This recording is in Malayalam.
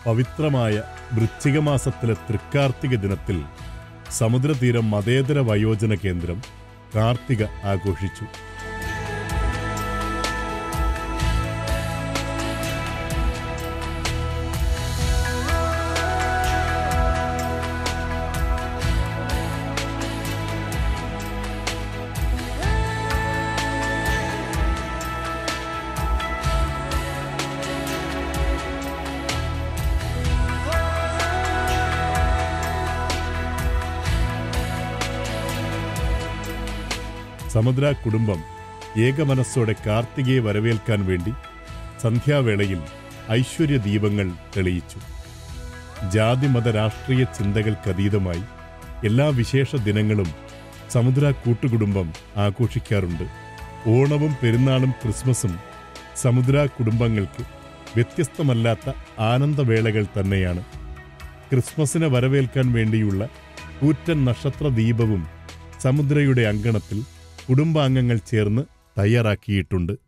പവിത്രമായ വൃശ്ചികമാസത്തിലെ തൃക്കാർത്തിക ദിനത്തിൽ സമുദ്രതീരം മതേതര വയോജന കേന്ദ്രം കാർത്തിക ആഘോഷിച്ചു സമുദ്ര കുടുംബം ഏകമനസ്സോടെ കാർത്തികയെ വരവേൽക്കാൻ വേണ്ടി സന്ധ്യാവേളയിൽ ഐശ്വര്യ ദീപങ്ങൾ തെളിയിച്ചു ജാതിമത രാഷ്ട്രീയ ചിന്തകൾക്കതീതമായി എല്ലാ വിശേഷ ദിനങ്ങളും സമുദ്ര കൂട്ടുകുടുംബം ആഘോഷിക്കാറുണ്ട് ഓണവും പെരുന്നാളും ക്രിസ്മസും സമുദ്ര കുടുംബങ്ങൾക്ക് വ്യത്യസ്തമല്ലാത്ത ആനന്ദവേളകൾ തന്നെയാണ് ക്രിസ്മസിനെ വരവേൽക്കാൻ വേണ്ടിയുള്ള കൂറ്റൻ നക്ഷത്ര ദീപവും സമുദ്രയുടെ അങ്കണത്തിൽ കുടുംബാംഗങ്ങൾ ചേർന്ന് തയ്യാറാക്കിയിട്ടുണ്ട്